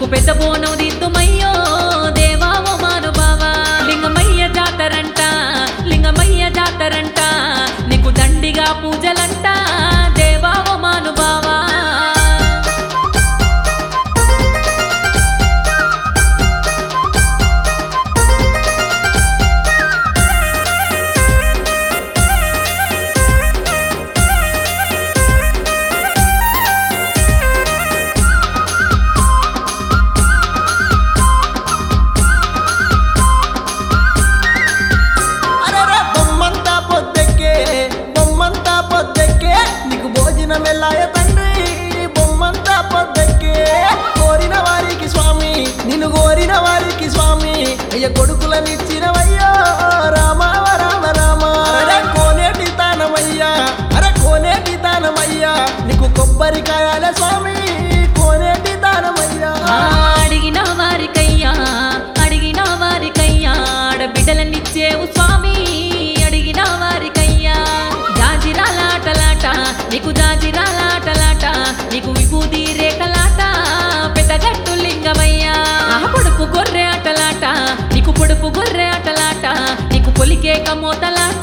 నీకు పెద్ద బోనం దిద్దుమయ్యో దేవా ఓ మానుభావా లింగమయ్య జాతరంట లింగమయ్య జాతరంట నీకు దండిగా పూజలంట దేవా ఓ మానుభావా అరెరే బొమ్మంతా పొద్దెక్కే బొమ్మంతా పొద్దెక్కే నీకు భోజనం ఎల్లాయ తండ్రి బొమ్మంతా పొద్దెక్కే కోరిన వారికి స్వామి నిన్ను కోరిన వారికి స్వామి అయ్య కొడుకులనిచ్చినవయ్యో రామ రామ రామ అరే కోనేటి తానమయ్యా అరే కోనేటి తానమయ్యా నీకు కొబ్బరికాయాల స్వామి కోనేటి తానమయ్యా ఆ, అడిగిన వారికయ్యా అడిగిన వారికయ్యా ఆడబిడ్డలనిచ్చేవు స్వామి అడిగిన వారికయ్యా జాజిరాలాటలాట నీకు జాజిరాలాటలాట నీకు విభూతి రేఖలాట పెద్దగట్టు లింగమయ్యా ఆ పొడుపు గొర్రె ఆటలాట నీకు పొడుపు గొర్రె ఆటలాట నీకు పొలికేక మోతలాట